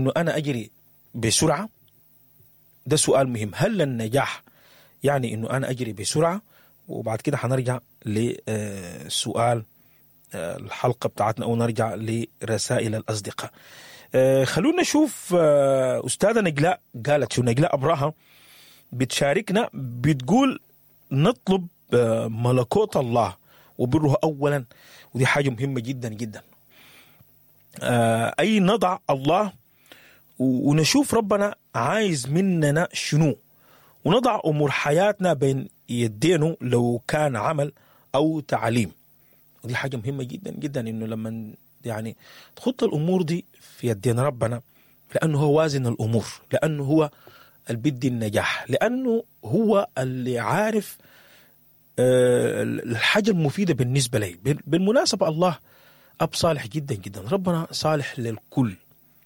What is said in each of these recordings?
انه انا اجري بسرعه ده سؤال مهم هل النجاح يعني انه انا اجري بسرعه وبعد كده حنرجع لسؤال الحلقه بتاعتنا او نرجع لرسائل الاصدقاء آه، خلونا نشوف آه، استاذه نجلاء قالت شو نجلاء ابراهة بتشاركنا بتقول نطلب آه، ملكوت الله وبره اولا ودي حاجه مهمه جدا جدا آه، اي نضع الله و- ونشوف ربنا عايز مننا شنو ونضع امور حياتنا بين يدينه لو كان عمل او تعليم ودي حاجه مهمه جدا جدا انه لما يعني تحط الامور دي في يدين ربنا لانه هو وازن الامور لانه هو اللي بدي النجاح لانه هو اللي عارف آه، الحاجه المفيده بالنسبه لي بال- بالمناسبه الله اب صالح جدا جدا ربنا صالح للكل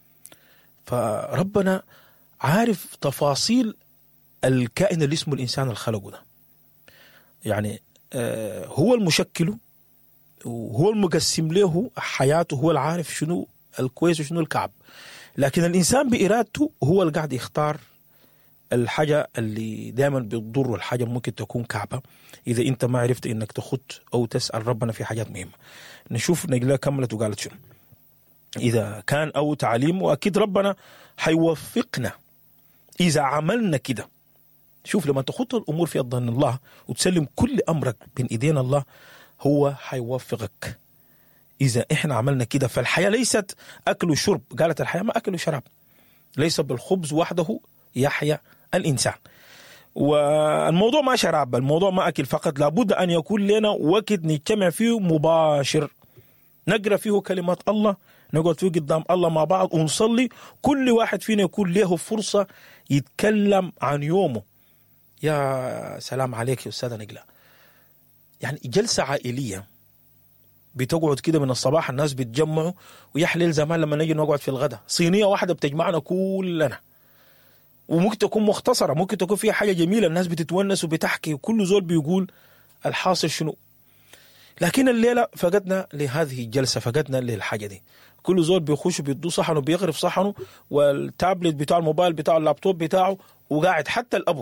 فربنا عارف تفاصيل الكائن اللي اسمه الانسان اللي خلقه ده يعني آه، هو المشكله وهو المقسم له حياته هو العارف شنو الكويس وشنو الكعب لكن الانسان بارادته هو اللي قاعد يختار الحاجه اللي دائما بتضر الحاجه ممكن تكون كعبه اذا انت ما عرفت انك تخط او تسال ربنا في حاجات مهمه نشوف نجلاء كملت وقالت شنو اذا كان او تعليم واكيد ربنا حيوفقنا اذا عملنا كده شوف لما تخط الامور في ظن الله وتسلم كل امرك بين ايدين الله هو حيوفقك اذا احنا عملنا كده فالحياه ليست اكل وشرب قالت الحياه ما اكل وشراب ليس بالخبز وحده يحيا الانسان والموضوع ما شراب الموضوع ما اكل فقط لابد ان يكون لنا وقت نجتمع فيه مباشر نقرا فيه كلمات الله نقعد فيه قدام الله مع بعض ونصلي كل واحد فينا يكون له فرصه يتكلم عن يومه يا سلام عليك يا استاذه نجلاء يعني جلسه عائليه بتقعد كده من الصباح الناس بيتجمعوا ويحلل زمان لما نجي نقعد في الغداء صينيه واحده بتجمعنا كلنا وممكن تكون مختصره ممكن تكون فيها حاجه جميله الناس بتتونس وبتحكي وكل زول بيقول الحاصل شنو لكن الليله فقدنا لهذه الجلسه فقدنا للحاجه دي كل زول بيخش بيدو صحنه بيغرف صحنه والتابلت بتاع الموبايل بتاعه اللابتوب بتاعه وقاعد حتى الابو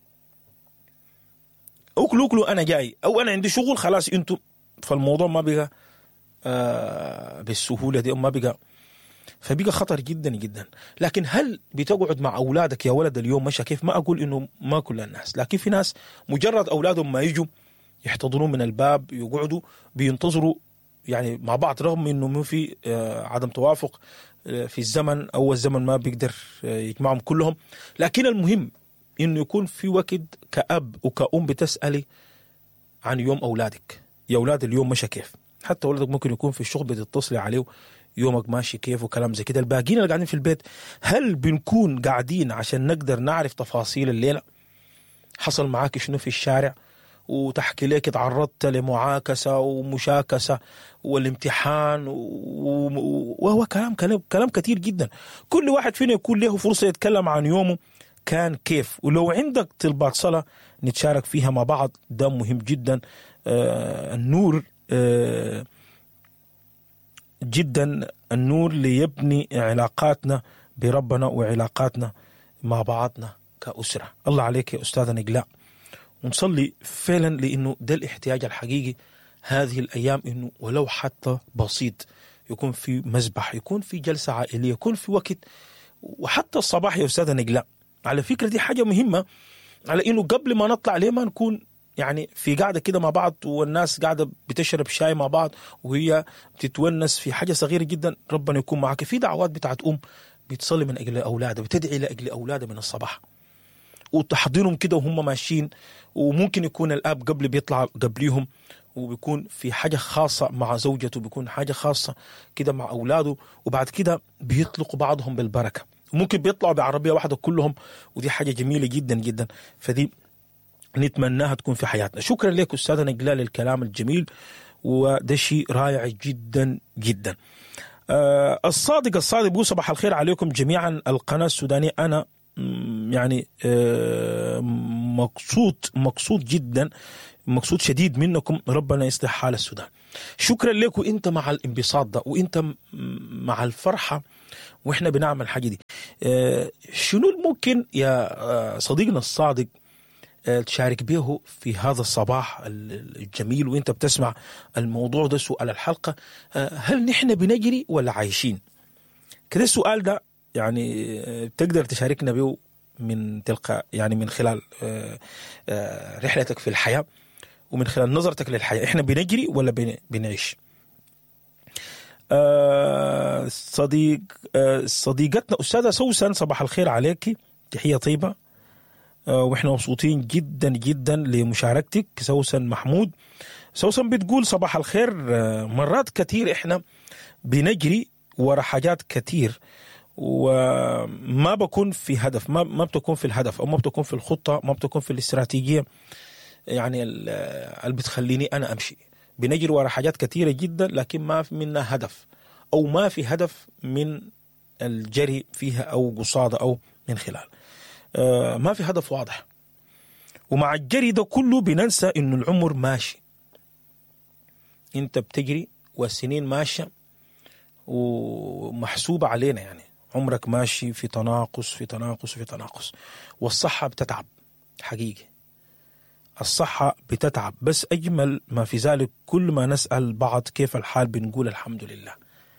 اكلوا اكلوا انا جاي او انا عندي شغل خلاص انتوا فالموضوع ما بقى آه بالسهوله دي ما بقى فبقى خطر جدا جدا لكن هل بتقعد مع اولادك يا ولد اليوم مشى كيف ما اقول انه ما كل الناس لكن في ناس مجرد اولادهم ما يجوا يحتضنون من الباب يقعدوا بينتظروا يعني مع بعض رغم انه ما في آه عدم توافق آه في الزمن او الزمن ما بيقدر آه يجمعهم كلهم لكن المهم انه يكون في وقت كاب وكأم بتسالي عن يوم اولادك يا اولاد اليوم مشى كيف حتى ولدك ممكن يكون في الشغل بتتصلي عليه يومك ماشي كيف وكلام زي كده الباقيين اللي قاعدين في البيت هل بنكون قاعدين عشان نقدر نعرف تفاصيل الليله حصل معاك شنو في الشارع وتحكي لك تعرضت لمعاكسه ومشاكسه والامتحان و- وهو كلام كلام كلام كثير جدا كل واحد فينا يكون له فرصه يتكلم عن يومه كان كيف ولو عندك طلبات صلاه نتشارك فيها مع بعض ده مهم جدا آه النور آه جدا النور ليبني علاقاتنا بربنا وعلاقاتنا مع بعضنا كأسرة الله عليك يا أستاذة نجلاء ونصلي فعلا لأنه ده الاحتياج الحقيقي هذه الأيام أنه ولو حتى بسيط يكون في مذبح يكون في جلسة عائلية يكون في وقت وحتى الصباح يا أستاذة نجلاء على فكرة دي حاجة مهمة على أنه قبل ما نطلع ليه ما نكون يعني في قاعده كده مع بعض والناس قاعده بتشرب شاي مع بعض وهي بتتونس في حاجه صغيره جدا ربنا يكون معك في دعوات بتاعت ام بتصلي من اجل اولادها بتدعي لاجل اولادها من الصباح وتحضنهم كده وهم ماشيين وممكن يكون الاب قبل بيطلع قبليهم وبيكون في حاجه خاصه مع زوجته بيكون حاجه خاصه كده مع اولاده وبعد كده بيطلقوا بعضهم بالبركه ممكن بيطلعوا بعربيه واحده كلهم ودي حاجه جميله جدا جدا فدي نتمناها تكون في حياتنا شكرا لك أستاذة نجلاء للكلام الجميل وده شيء رائع جدا جدا آه الصادق الصادق بيقول صباح الخير عليكم جميعا القناة السودانية أنا مم، يعني آه مقصود مقصود جدا مقصود شديد منكم ربنا يصلح حال السودان شكرا لك وانت مع الانبساط ده وانت م- مع الفرحة واحنا بنعمل الحاجه دي آه، شنو الممكن يا آه، صديقنا الصادق آه، تشارك به في هذا الصباح الجميل وانت بتسمع الموضوع ده سؤال الحلقه آه، هل نحن بنجري ولا عايشين؟ كده السؤال ده يعني آه، تقدر تشاركنا به من تلقاء يعني من خلال آه، آه، رحلتك في الحياه ومن خلال نظرتك للحياه احنا بنجري ولا بن- بنعيش؟ آه، صديق آه، صديقتنا استاذه سوسن صباح الخير عليك تحيه طيبه آه، واحنا مبسوطين جدا جدا لمشاركتك سوسن محمود سوسن بتقول صباح الخير آه، مرات كتير احنا بنجري ورا حاجات كتير وما بكون في هدف ما ما بتكون في الهدف او ما بتكون في الخطه ما بتكون في الاستراتيجيه يعني ال- اللي بتخليني انا امشي بنجري ورا حاجات كثيره جدا لكن ما في منها هدف او ما في هدف من الجري فيها او قصاده او من خلال آه، ما في هدف واضح ومع الجري ده كله بننسى انه العمر ماشي انت بتجري والسنين ماشيه ومحسوبه علينا يعني عمرك ماشي في تناقص في تناقص في تناقص والصحه بتتعب حقيقي الصحة بتتعب بس أجمل ما في ذلك كل ما نسأل بعض كيف الحال بنقول الحمد لله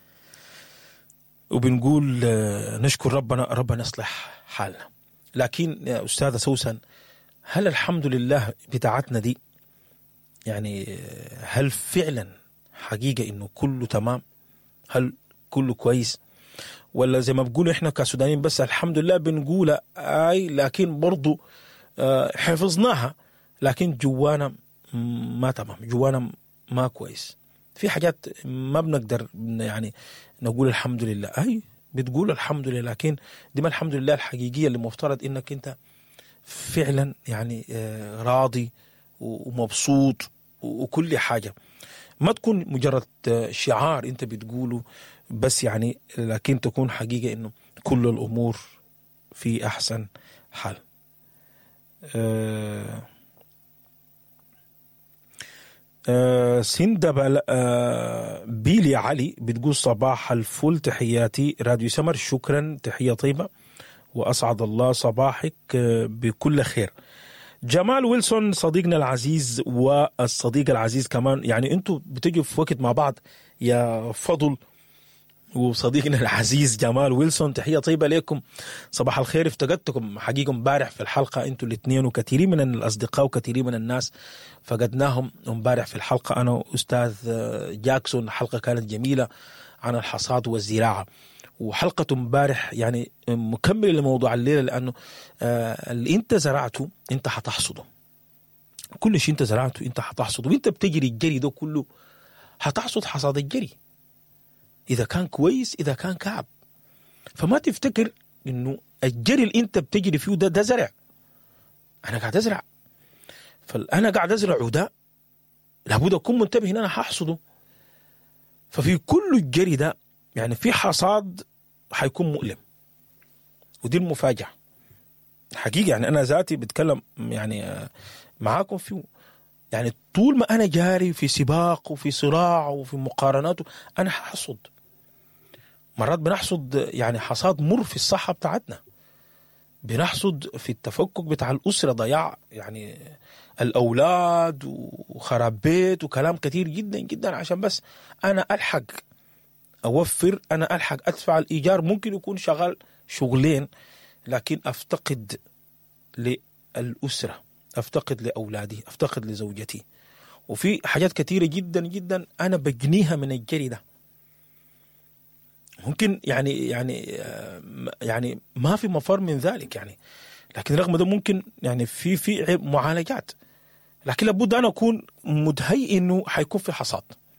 وبنقول آه، نشكر ربنا ربنا يصلح حالنا لكن يا أستاذة سوسن هل الحمد لله بتاعتنا دي يعني آه، هل فعلا حقيقة إنه كله تمام هل كله كويس ولا زي ما بقولوا إحنا كسودانيين بس الحمد لله بنقول أي لكن برضو آه، حفظناها لكن جوانا ما تمام جوانا ما كويس في حاجات ما بنقدر يعني نقول الحمد لله اي بتقول الحمد لله لكن دي ما الحمد لله الحقيقيه اللي مفترض انك انت فعلا يعني آه، راضي ومبسوط وكل حاجه ما تكون مجرد آه، شعار انت بتقوله بس يعني لكن تكون حقيقه انه كل الامور في احسن حال آه آه سندة بل آه بيلي علي بتقول صباح الفل تحياتي راديو سمر شكرا تحية طيبة وأسعد الله صباحك آه بكل خير جمال ويلسون صديقنا العزيز والصديق العزيز كمان يعني انتوا بتجوا في وقت مع بعض يا فضل وصديقنا العزيز جمال ويلسون تحيه طيبه لكم صباح الخير افتقدتكم حقيقه امبارح في الحلقه انتوا الاثنين وكثيرين من الاصدقاء وكثيرين من الناس فقدناهم امبارح في الحلقه انا واستاذ جاكسون حلقه كانت جميله عن الحصاد والزراعه وحلقة امبارح يعني مكملة لموضوع الليلة لأنه آه اللي أنت زرعته أنت حتحصده كل شيء أنت زرعته أنت حتحصده وأنت بتجري الجري ده كله حتحصد حصاد الجري اذا كان كويس اذا كان كعب فما تفتكر انه الجري اللي انت بتجري فيه ده ده زرع انا قاعد ازرع فانا قاعد ازرع وده لابد اكون منتبه ان انا ححصده ففي كل الجري ده يعني في حصاد حيكون مؤلم ودي المفاجاه حقيقه يعني انا ذاتي بتكلم يعني معاكم فيه يعني طول ما انا جاري في سباق وفي صراع وفي مقارنات انا ححصد مرات بنحصد يعني حصاد مر في الصحة بتاعتنا بنحصد في التفكك بتاع الأسرة ضياع يعني الأولاد وخراب بيت وكلام كتير جدا جدا عشان بس أنا ألحق أوفر أنا ألحق أدفع الإيجار ممكن يكون شغال شغلين لكن أفتقد للأسرة أفتقد لأولادي أفتقد لزوجتي وفي حاجات كتيرة جدا جدا أنا بجنيها من الجري ده ممكن يعني يعني يعني ما في مفر من ذلك يعني لكن رغم ده ممكن يعني في في معالجات لكن لابد ان اكون متهيئ انه حيكون في حصاد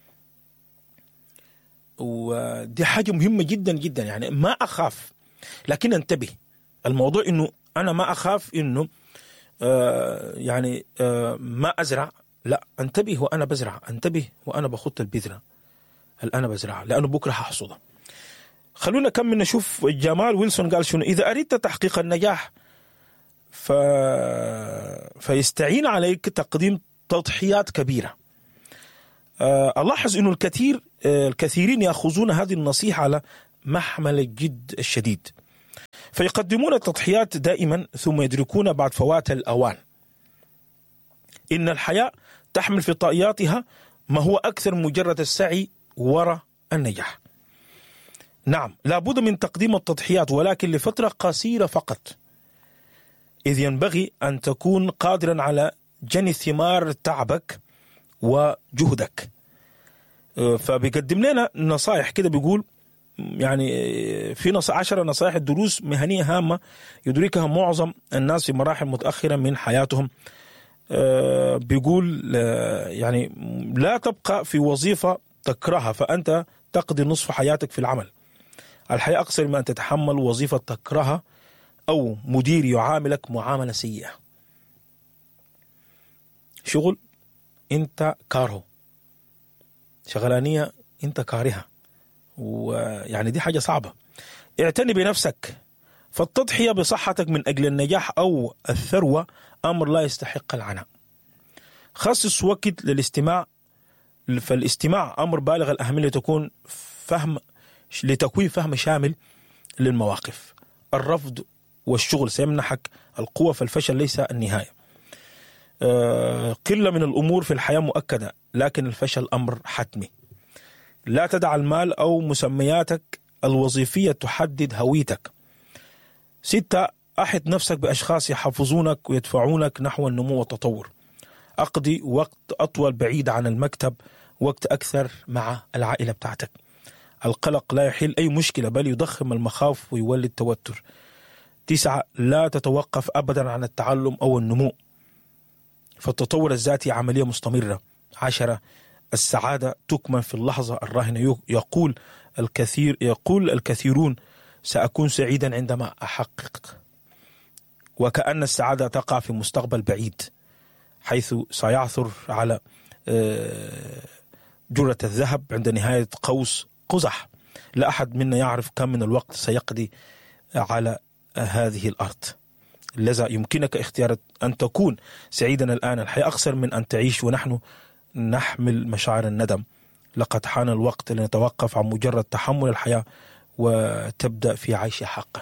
ودي حاجه مهمه جدا جدا يعني ما اخاف لكن انتبه الموضوع انه انا ما اخاف انه آه يعني آه ما ازرع لا انتبه وانا بزرع انتبه وانا بخط البذره اللي انا بزرعها لانه بكره هحصدها خلونا كم نشوف جمال ويلسون قال شنو إذا أردت تحقيق النجاح ف... فيستعين عليك تقديم تضحيات كبيرة أه ألاحظ أنه الكثير أه الكثيرين يأخذون هذه النصيحة على محمل الجد الشديد فيقدمون التضحيات دائما ثم يدركون بعد فوات الأوان إن الحياة تحمل في طائياتها ما هو أكثر من مجرد السعي وراء النجاح نعم لابد من تقديم التضحيات ولكن لفترة قصيرة فقط إذ ينبغي أن تكون قادرا على جني ثمار تعبك وجهدك فبيقدم لنا نصائح كده بيقول يعني في نص عشرة نصائح دروس مهنية هامة يدركها معظم الناس في مراحل متأخرة من حياتهم بيقول يعني لا تبقى في وظيفة تكرهها فأنت تقضي نصف حياتك في العمل الحياة أقصر من أن تتحمل وظيفة تكرهها أو مدير يعاملك معاملة سيئة شغل أنت كارهه شغلانية أنت كارهها ويعني دي حاجة صعبة اعتني بنفسك فالتضحية بصحتك من أجل النجاح أو الثروة أمر لا يستحق العناء خصص وقت للاستماع فالاستماع أمر بالغ الأهمية لتكون فهم لتكوين فهم شامل للمواقف الرفض والشغل سيمنحك القوة فالفشل ليس النهاية قلة من الأمور في الحياة مؤكدة لكن الفشل أمر حتمي لا تدع المال أو مسمياتك الوظيفية تحدد هويتك ستة أحد نفسك بأشخاص يحفظونك ويدفعونك نحو النمو والتطور أقضي وقت أطول بعيد عن المكتب وقت أكثر مع العائلة بتاعتك القلق لا يحل أي مشكلة بل يضخم المخاوف ويولد توتر تسعة لا تتوقف أبدا عن التعلم أو النمو فالتطور الذاتي عملية مستمرة عشرة السعادة تكمن في اللحظة الراهنة يقول الكثير يقول الكثيرون سأكون سعيدا عندما أحقق وكأن السعادة تقع في مستقبل بعيد حيث سيعثر على جرة الذهب عند نهاية قوس قزح لا أحد منا يعرف كم من الوقت سيقضي على هذه الأرض لذا يمكنك اختيار أن تكون سعيدا الآن الحياة أقصر من أن تعيش ونحن نحمل مشاعر الندم لقد حان الوقت لنتوقف عن مجرد تحمل الحياة وتبدأ في عيشها حقا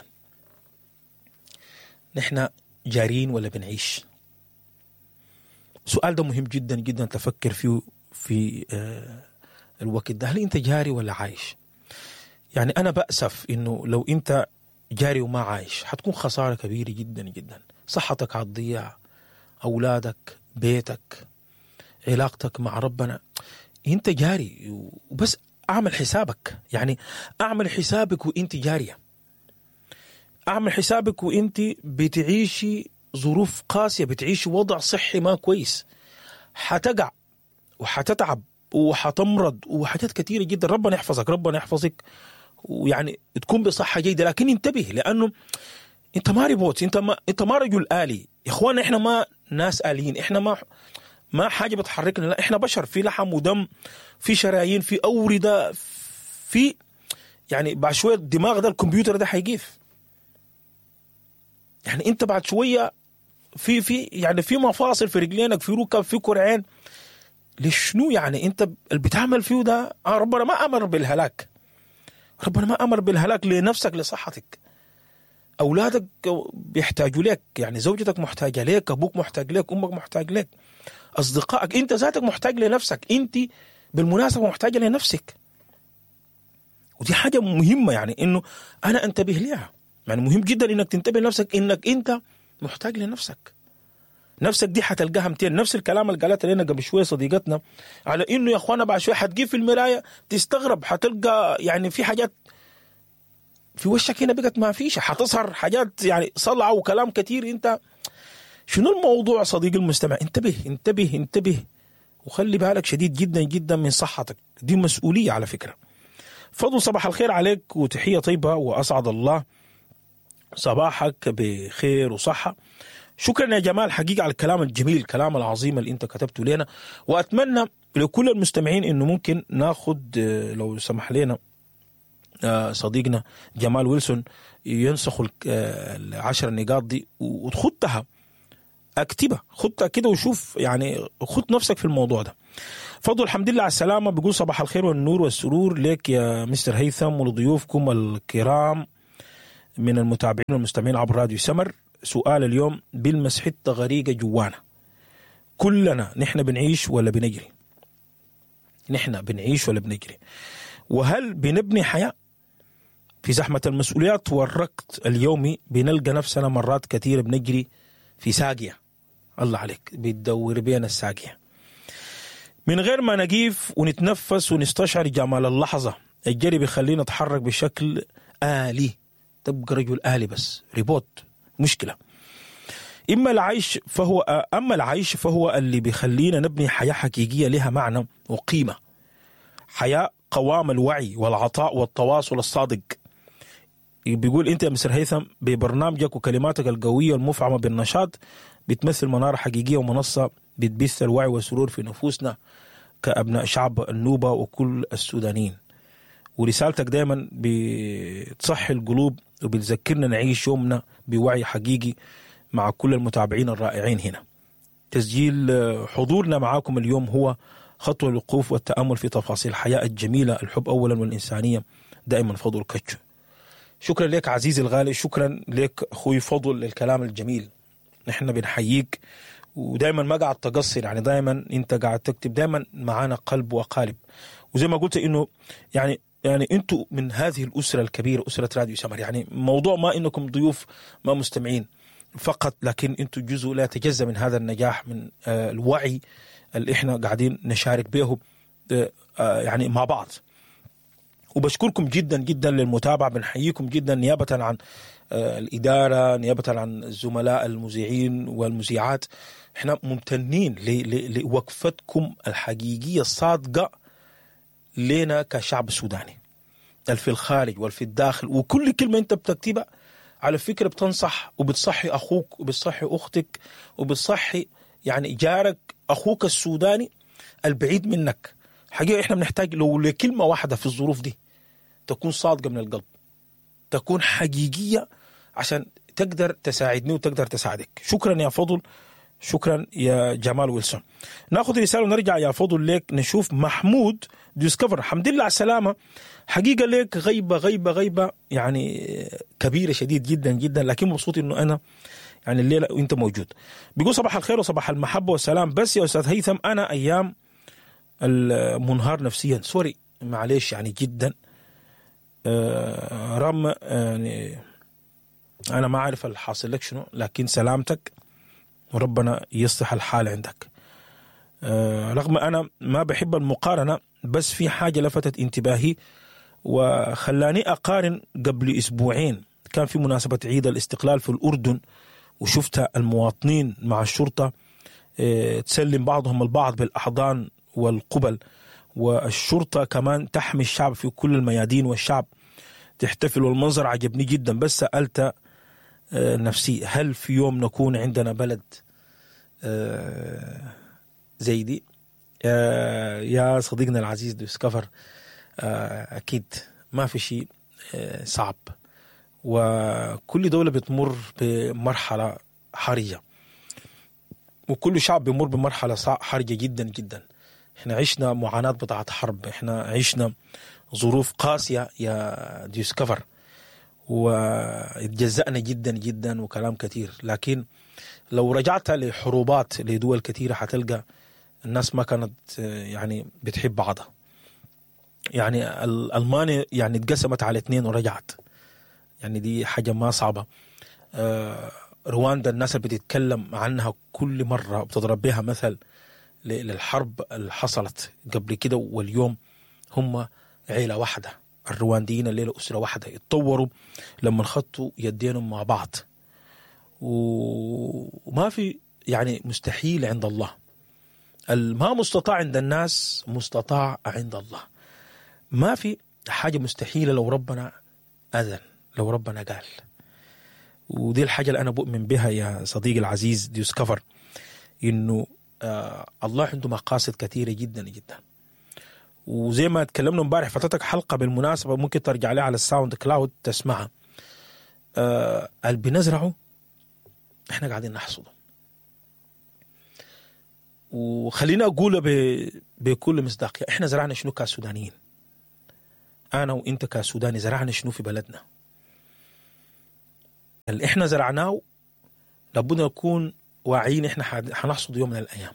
نحن جارين ولا بنعيش السؤال ده مهم جدا جدا تفكر فيه في الوقت ده هل انت جاري ولا عايش يعني انا بأسف انه لو انت جاري وما عايش حتكون خسارة كبيرة جدا جدا صحتك هتضيع أولادك بيتك علاقتك مع ربنا انت جاري وبس اعمل حسابك يعني اعمل حسابك وانت جارية اعمل حسابك وانت بتعيشي ظروف قاسية بتعيشي وضع صحي ما كويس حتقع وحتتعب وحتمرض وحاجات كثيرة جدا ربنا يحفظك ربنا يحفظك ويعني تكون بصحة جيدة لكن انتبه لأنه انت ما ريبوت انت ما انت ما رجل آلي يا اخوانا احنا ما ناس آليين احنا ما ما حاجة بتحركنا لا احنا بشر في لحم ودم في شرايين في أوردة في يعني بعد شوية الدماغ ده الكمبيوتر ده حيجيف يعني انت بعد شوية في في يعني في مفاصل في رجلينك في ركب في كرعين لشنو يعني انت اللي بتعمل فيه ده آه ربنا ما امر بالهلاك ربنا ما امر بالهلاك لنفسك لصحتك اولادك بيحتاجوا لك يعني زوجتك محتاجه لك ابوك محتاج لك امك محتاج لك اصدقائك انت ذاتك محتاج لنفسك انت بالمناسبه محتاجه لنفسك ودي حاجه مهمه يعني انه انا انتبه لها يعني مهم جدا انك تنتبه لنفسك انك انت محتاج لنفسك نفسك دي حتلقاها 200 نفس الكلام اللي قالت لنا قبل شويه صديقتنا على انه يا اخوانا بعد شويه حتجيب في المرايه تستغرب حتلقى يعني في حاجات في وشك هنا بقت ما فيش حتظهر حاجات يعني صلعه وكلام كثير انت شنو الموضوع صديقي المستمع انتبه انتبه انتبه وخلي بالك شديد جدا جدا من صحتك دي مسؤوليه على فكره فضل صباح الخير عليك وتحيه طيبه واسعد الله صباحك بخير وصحه شكرا يا جمال حقيقة على الكلام الجميل الكلام العظيم اللي انت كتبته لنا واتمنى لكل المستمعين انه ممكن ناخد لو سمح لنا صديقنا جمال ويلسون ينسخ العشر نقاط دي وتخطها اكتبها خدها كده وشوف يعني خد نفسك في الموضوع ده فضل الحمد لله على السلامة بيقول صباح الخير والنور والسرور لك يا مستر هيثم ولضيوفكم الكرام من المتابعين والمستمعين عبر راديو سمر سؤال اليوم بلمس حتة غريقة جوانا كلنا نحن بنعيش ولا بنجري نحن بنعيش ولا بنجري وهل بنبني حياة في زحمة المسؤوليات والركض اليومي بنلقى نفسنا مرات كثيرة بنجري في ساقية الله عليك بتدور بين الساقية من غير ما نقيف ونتنفس ونستشعر جمال اللحظة الجري بيخلينا نتحرك بشكل آلي تبقى رجل آلي بس ريبوت مشكلة إما العيش فهو أما العيش فهو اللي بيخلينا نبني حياة حقيقية لها معنى وقيمة حياة قوام الوعي والعطاء والتواصل الصادق بيقول انت يا مستر هيثم ببرنامجك وكلماتك القويه المفعمه بالنشاط بتمثل مناره حقيقيه ومنصه بتبث الوعي والسرور في نفوسنا كابناء شعب النوبه وكل السودانيين ورسالتك دائما بتصحي القلوب وبتذكرنا نعيش يومنا بوعي حقيقي مع كل المتابعين الرائعين هنا تسجيل حضورنا معاكم اليوم هو خطوة الوقوف والتأمل في تفاصيل الحياة الجميلة الحب أولا والإنسانية دائما فضل كتشو شكرا لك عزيزي الغالي شكرا لك أخوي فضل للكلام الجميل نحن بنحييك ودائما ما قاعد تقصر يعني دائما انت قاعد تكتب دائما معانا قلب وقالب وزي ما قلت انه يعني يعني انتم من هذه الاسره الكبيره اسره راديو سمر يعني موضوع ما انكم ضيوف ما مستمعين فقط لكن انتم جزء لا يتجزا من هذا النجاح من آه الوعي اللي احنا قاعدين نشارك به آه يعني مع بعض وبشكركم جدا جدا للمتابعه بنحييكم جدا نيابه عن آه الاداره نيابه عن الزملاء المذيعين والمذيعات احنا ممتنين لوقفتكم الحقيقيه الصادقه لنا كشعب سوداني في الخارج والفي الداخل وكل كلمه انت بتكتبها على فكره بتنصح وبتصحي اخوك وبتصحي اختك وبتصحي يعني جارك اخوك السوداني البعيد منك حقيقه احنا بنحتاج لو لكلمه واحده في الظروف دي تكون صادقه من القلب تكون حقيقيه عشان تقدر تساعدني وتقدر تساعدك شكرا يا فضل شكرا يا جمال ويلسون ناخذ رساله ونرجع يا فضل لك نشوف محمود ديسكفر الحمد لله على السلامه حقيقه لك غيبه غيبه غيبه يعني كبيره شديد جدا جدا لكن مبسوط انه انا يعني الليله وانت موجود بيقول صباح الخير وصباح المحبه والسلام بس يا استاذ هيثم انا ايام المنهار نفسيا سوري معلش يعني جدا آه رغم يعني انا ما اعرف الحاصل لك شنو لكن سلامتك وربنا يصلح الحال عندك آه رغم أنا ما بحب المقارنة بس في حاجة لفتت انتباهي وخلاني أقارن قبل أسبوعين كان في مناسبة عيد الاستقلال في الأردن وشفت المواطنين مع الشرطة آه تسلم بعضهم البعض بالأحضان والقبل والشرطة كمان تحمي الشعب في كل الميادين والشعب تحتفل والمنظر عجبني جدا بس سألت آه نفسي هل في يوم نكون عندنا بلد زي دي يا صديقنا العزيز ديسكفر اكيد ما في شيء صعب وكل دولة بتمر بمرحلة حرجة وكل شعب بيمر بمرحلة حرجة جدا جدا احنا عشنا معاناة بضعة حرب احنا عشنا ظروف قاسية يا ديسكفر واتجزأنا جدا جدا وكلام كثير لكن لو رجعت لحروبات لدول كثيرة حتلقى الناس ما كانت يعني بتحب بعضها يعني ألمانيا يعني اتقسمت على اثنين ورجعت يعني دي حاجة ما صعبة آه رواندا الناس اللي بتتكلم عنها كل مرة بتضرب بها مثل للحرب اللي حصلت قبل كده واليوم هم عيلة واحدة الروانديين الليلة أسرة واحدة اتطوروا لما خطوا يدينهم مع بعض وما في يعني مستحيل عند الله ما مستطاع عند الناس مستطاع عند الله ما في حاجة مستحيلة لو ربنا أذن لو ربنا قال ودي الحاجة اللي أنا بؤمن بها يا صديقي العزيز ديسكفر إنه آه الله عنده مقاصد كثيرة جدا جدا وزي ما تكلمنا امبارح فاتتك حلقة بالمناسبة ممكن ترجع لها على الساوند كلاود تسمعها آه اللي بنزرعه احنا قاعدين نحصده وخلينا اقول بكل مصداقيه احنا زرعنا شنو كسودانيين انا وانت كسوداني زرعنا شنو في بلدنا اللي احنا زرعناه لابد نكون واعيين احنا حنحصد يوم من الايام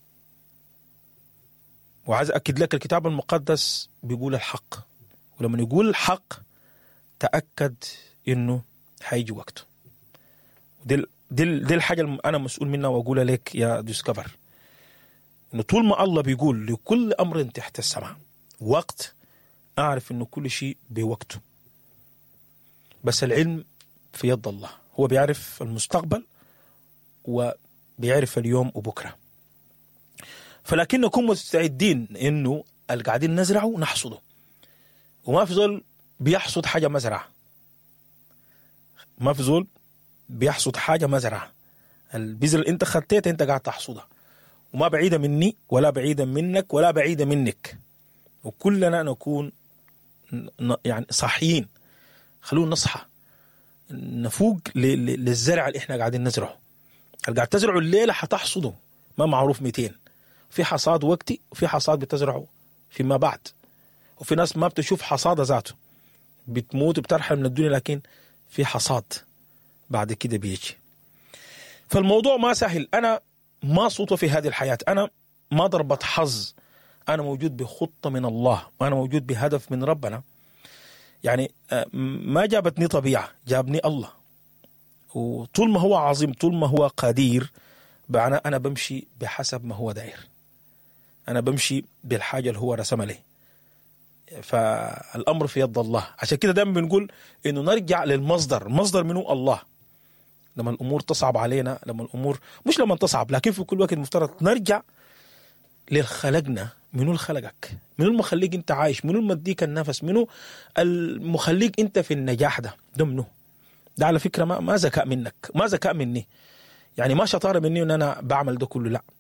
وعايز اكد لك الكتاب المقدس بيقول الحق ولما يقول الحق تاكد انه حيجي وقته دي دي, دي الحاجه اللي انا مسؤول منها واقولها لك يا ديسكفر انه طول ما الله بيقول لكل امر تحت السماء وقت اعرف انه كل شيء بوقته بس العلم في يد الله هو بيعرف المستقبل وبيعرف اليوم وبكره فلكن نكون مستعدين انه اللي قاعدين نزرعه نحصده وما في زول بيحصد حاجه مزرعه ما في زول بيحصد حاجه مزرعه البذر اللي انت خطيتها انت قاعد تحصدها وما بعيده مني ولا بعيده منك ولا بعيده منك وكلنا نكون يعني صاحيين خلونا نصحى نفوق للزرع اللي احنا قاعدين نزرعه اللي قاعد تزرعه الليله حتحصده ما معروف 200 في حصاد وقتي وفي حصاد بتزرعه فيما بعد وفي ناس ما بتشوف حصاد ذاته بتموت وبترحل من الدنيا لكن في حصاد بعد كده بيجي فالموضوع ما سهل انا ما صوته في هذه الحياه انا ما ضربة حظ انا موجود بخطه من الله وانا موجود بهدف من ربنا يعني ما جابتني طبيعه جابني الله وطول ما هو عظيم طول ما هو قدير انا انا بمشي بحسب ما هو داير انا بمشي بالحاجه اللي هو رسمها لي فالامر في يد الله عشان كده دايما بنقول انه نرجع للمصدر المصدر منه الله لما الامور تصعب علينا لما الامور مش لما تصعب لكن في كل وقت المفترض نرجع للخلقنا منو اللي خلقك منو المخليك انت عايش منو المديك النفس منو المخليك انت في النجاح ده ده منو ده على فكره ما ما ذكاء منك ما ذكاء مني يعني ما شطاره مني ان انا بعمل ده كله لا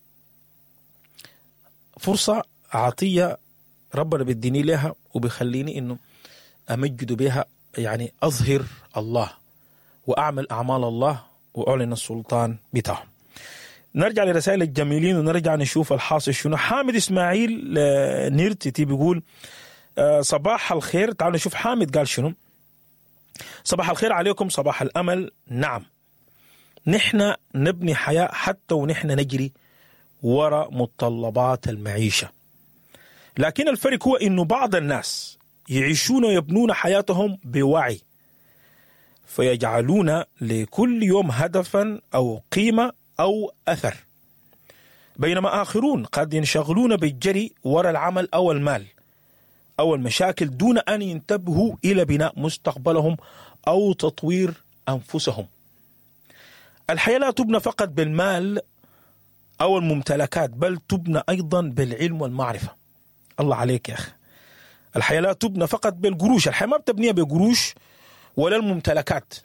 فرصه عطيه ربنا بيديني لها وبيخليني انه امجد بها يعني اظهر الله واعمل اعمال الله واعلن السلطان بتاعه نرجع لرسائل الجميلين ونرجع نشوف الحاصل شنو حامد اسماعيل نيرتي بيقول صباح الخير تعالوا نشوف حامد قال شنو صباح الخير عليكم صباح الامل نعم نحن نبني حياه حتى ونحن نجري وراء متطلبات المعيشه لكن الفرق هو انه بعض الناس يعيشون ويبنون حياتهم بوعي فيجعلون لكل يوم هدفا او قيمه او اثر بينما اخرون قد ينشغلون بالجري وراء العمل او المال او المشاكل دون ان ينتبهوا الى بناء مستقبلهم او تطوير انفسهم. الحياه لا تبنى فقط بالمال او الممتلكات بل تبنى ايضا بالعلم والمعرفه. الله عليك يا اخي. الحياه لا تبنى فقط بالقروش، الحياه ما بتبنيها بقروش ولا الممتلكات.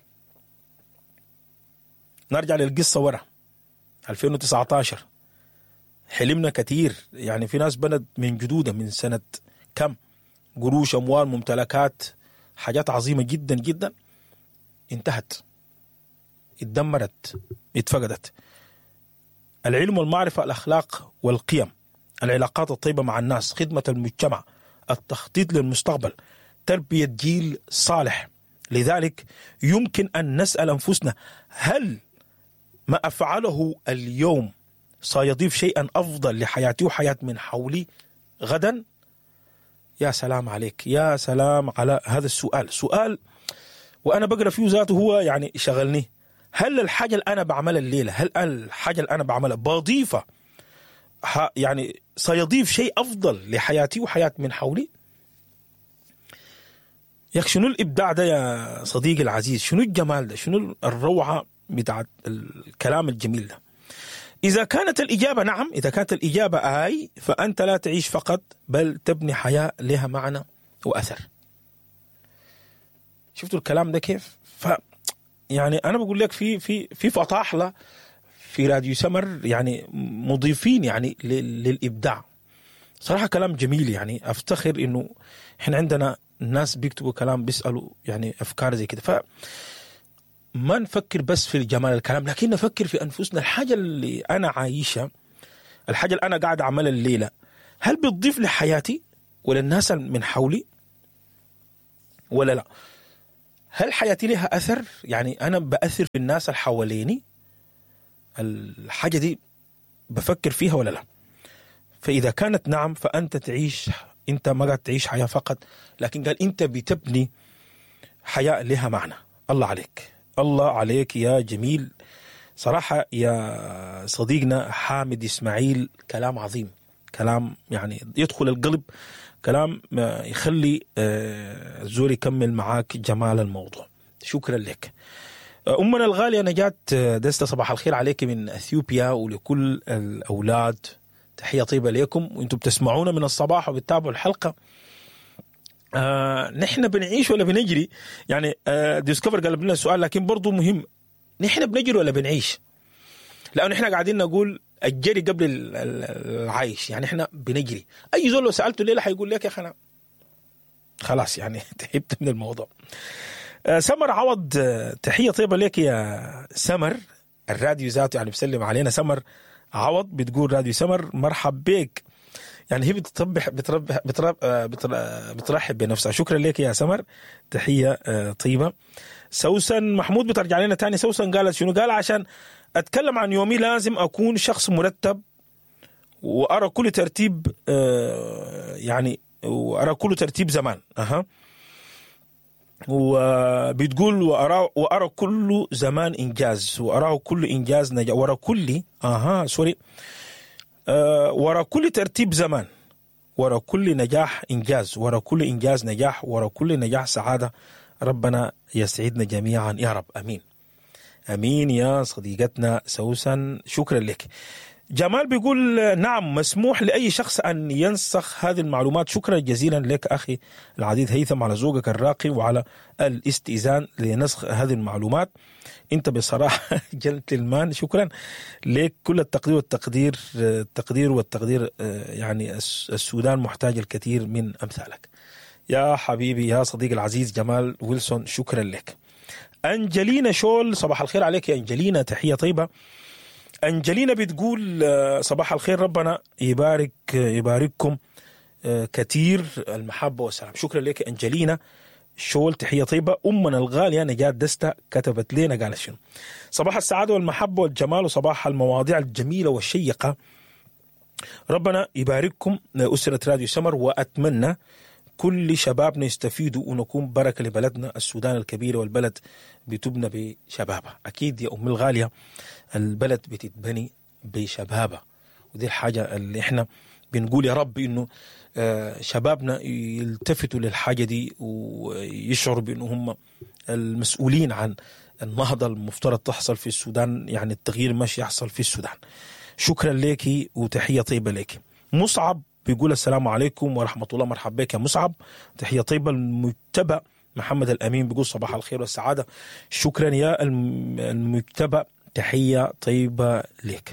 نرجع للقصه ورا 2019 حلمنا كثير يعني في ناس بنت من جدودها من سنه كم قروش اموال ممتلكات حاجات عظيمه جدا جدا انتهت اتدمرت اتفقدت العلم والمعرفه الاخلاق والقيم العلاقات الطيبه مع الناس خدمه المجتمع التخطيط للمستقبل تربيه جيل صالح لذلك يمكن ان نسال انفسنا هل ما افعله اليوم سيضيف شيئا افضل لحياتي وحياه من حولي غدا يا سلام عليك يا سلام على هذا السؤال سؤال وانا بقرا فيه ذاته هو يعني شغلني هل الحاجه اللي انا بعملها الليله هل الحاجه اللي انا بعملها بضيفها يعني سيضيف شيء افضل لحياتي وحياه من حولي يا اخي شنو الابداع ده يا صديقي العزيز شنو الجمال ده شنو الروعه بتاعت الكلام الجميل ده إذا كانت الإجابة نعم إذا كانت الإجابة آي فأنت لا تعيش فقط بل تبني حياة لها معنى وأثر شفتوا الكلام ده كيف ف يعني أنا بقول لك في في في فطاحلة في راديو سمر يعني مضيفين يعني للإبداع صراحة كلام جميل يعني أفتخر إنه إحنا عندنا ناس بيكتبوا كلام بيسألوا يعني أفكار زي كده ف ما نفكر بس في جمال الكلام لكن نفكر في انفسنا الحاجه اللي انا عايشها الحاجه اللي انا قاعد اعملها الليله هل بتضيف لحياتي وللناس من حولي ولا لا هل حياتي لها اثر يعني انا باثر في الناس اللي حواليني الحاجه دي بفكر فيها ولا لا فاذا كانت نعم فانت تعيش انت ما قاعد تعيش حياه فقط لكن قال انت بتبني حياه لها معنى الله عليك الله عليك يا جميل صراحه يا صديقنا حامد اسماعيل كلام عظيم كلام يعني يدخل القلب كلام يخلي الزول يكمل معاك جمال الموضوع شكرا لك أمنا الغالية نجاة دستا صباح الخير عليك من أثيوبيا ولكل الأولاد تحية طيبة لكم وانتم بتسمعونا من الصباح وبتتابعوا الحلقة آه نحن بنعيش ولا بنجري يعني آه ديسكفر قال لنا السؤال لكن برضو مهم نحن بنجري ولا بنعيش لأنه نحن قاعدين نقول الجري قبل العيش يعني احنا بنجري اي زول لو سالته ليه حيقول لك يا اخي انا خلاص يعني تعبت من الموضوع آه سمر عوض تحيه طيبه لك يا سمر الراديو ذاته يعني بسلم علينا سمر عوض بتقول راديو سمر مرحب بك يعني هي بتربح بتربح بترب بترحب بنفسها شكرا لك يا سمر تحيه طيبه سوسن محمود بترجع لنا تاني سوسن قالت شنو قال عشان اتكلم عن يومي لازم اكون شخص مرتب وارى كل ترتيب يعني وارى كل ترتيب زمان اها وبتقول وارى وارى كل زمان انجاز واراه كل انجاز نجاح ورا كل اها سوري أه ورا كل ترتيب زمان ورا كل نجاح انجاز ورا كل انجاز نجاح ورا كل نجاح سعاده ربنا يسعدنا جميعا يا رب امين امين يا صديقتنا سوسن شكرا لك جمال بيقول نعم مسموح لاي شخص ان ينسخ هذه المعلومات شكرا جزيلا لك اخي العديد هيثم على ذوقك الراقي وعلى الاستئذان لنسخ هذه المعلومات انت بصراحه جنتلمان شكرا لك كل التقدير والتقدير التقدير والتقدير يعني السودان محتاج الكثير من امثالك يا حبيبي يا صديقي العزيز جمال ويلسون شكرا لك انجلينا شول صباح الخير عليك يا انجلينا تحيه طيبه انجلينا بتقول صباح الخير ربنا يبارك يبارككم كثير المحبه والسلام شكرا لك انجلينا شول تحيه طيبه امنا الغاليه نجاة دستا كتبت لنا قالت شنو صباح السعاده والمحبه والجمال وصباح المواضيع الجميله والشيقه ربنا يبارككم اسره راديو سمر واتمنى كل شبابنا يستفيدوا ونكون بركه لبلدنا السودان الكبيره والبلد بتبنى بشبابها اكيد يا ام الغاليه البلد بتتبني بشبابها ودي الحاجه اللي احنا بنقول يا رب انه شبابنا يلتفتوا للحاجه دي ويشعروا بانه هم المسؤولين عن النهضه المفترض تحصل في السودان يعني التغيير ماشي يحصل في السودان شكرا لك وتحيه طيبه لك مصعب بيقول السلام عليكم ورحمة الله مرحبا بك يا مصعب تحية طيبة المجتبى محمد الأمين بيقول صباح الخير والسعادة شكرا يا المجتبى تحية طيبة لك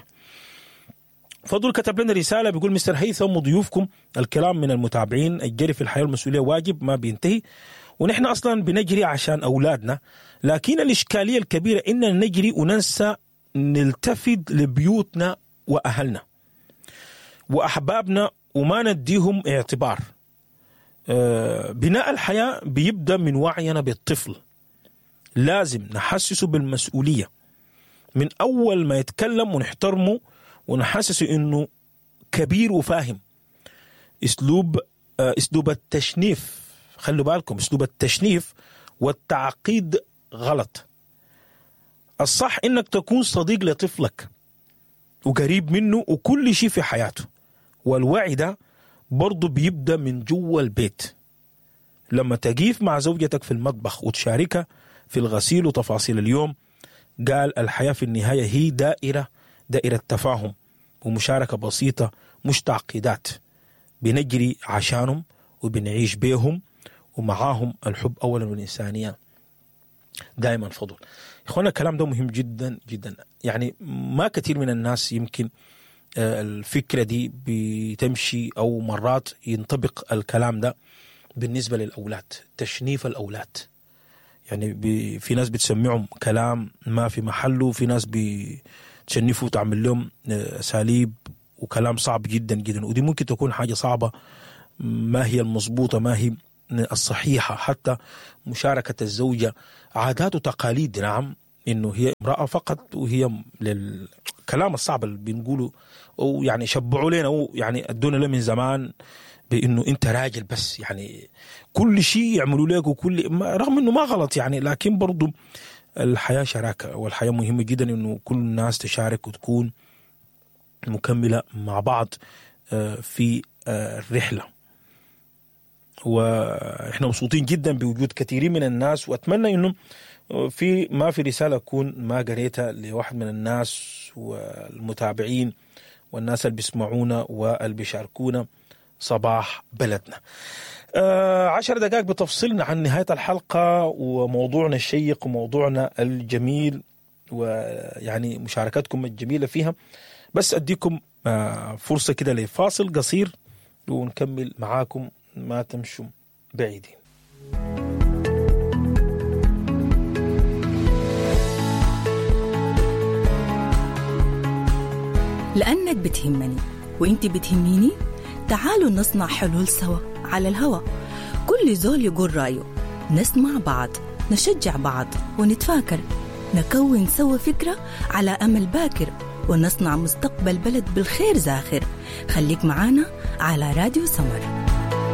فضل كتب لنا رسالة بيقول مستر هيثم وضيوفكم الكلام من المتابعين الجري في الحياة المسؤولية واجب ما بينتهي ونحن أصلا بنجري عشان أولادنا لكن الإشكالية الكبيرة إننا نجري وننسى نلتفت لبيوتنا وأهلنا وأحبابنا وما نديهم اعتبار آه بناء الحياة بيبدأ من وعينا بالطفل لازم نحسسه بالمسؤولية من أول ما يتكلم ونحترمه ونحسسه إنه كبير وفاهم أسلوب آه أسلوب التشنيف خلوا بالكم أسلوب التشنيف والتعقيد غلط الصح إنك تكون صديق لطفلك وقريب منه وكل شيء في حياته والوعي ده برضه بيبدا من جوا البيت لما تقيف مع زوجتك في المطبخ وتشاركها في الغسيل وتفاصيل اليوم قال الحياة في النهاية هي دائرة دائرة تفاهم ومشاركة بسيطة مش تعقيدات بنجري عشانهم وبنعيش بيهم ومعاهم الحب أولا والإنسانية دائما فضل إخوانا الكلام ده مهم جدا جدا يعني ما كثير من الناس يمكن الفكرة دي بتمشي أو مرات ينطبق الكلام ده بالنسبة للأولاد تشنيف الأولاد يعني بي في ناس بتسمعهم كلام ما في محله في ناس بتشنفوا وتعمل لهم أساليب وكلام صعب جدا جدا ودي ممكن تكون حاجة صعبة ما هي المضبوطة ما هي الصحيحة حتى مشاركة الزوجة عادات وتقاليد نعم انه هي امرأة فقط وهي للكلام الصعب اللي بنقوله او يعني شبعوا لنا او يعني ادونا له من زمان بانه انت راجل بس يعني كل شيء يعملوا لك وكل رغم انه ما غلط يعني لكن برضو الحياه شراكه والحياه مهمه جدا انه كل الناس تشارك وتكون مكمله مع بعض في الرحله واحنا مبسوطين جدا بوجود كثيرين من الناس واتمنى انه في ما في رساله اكون ما قريتها لواحد من الناس والمتابعين والناس اللي بيسمعونا واللي بيشاركونا صباح بلدنا آه عشر دقائق بتفصلنا عن نهاية الحلقة وموضوعنا الشيق وموضوعنا الجميل ويعني مشاركتكم الجميلة فيها بس أديكم آه فرصة كده لفاصل قصير ونكمل معاكم ما تمشوا بعيدين لأنك بتهمني وإنت بتهميني تعالوا نصنع حلول سوا على الهوا كل زول يقول رأيه نسمع بعض نشجع بعض ونتفاكر نكون سوا فكرة على أمل باكر ونصنع مستقبل بلد بالخير زاخر خليك معانا على راديو سمر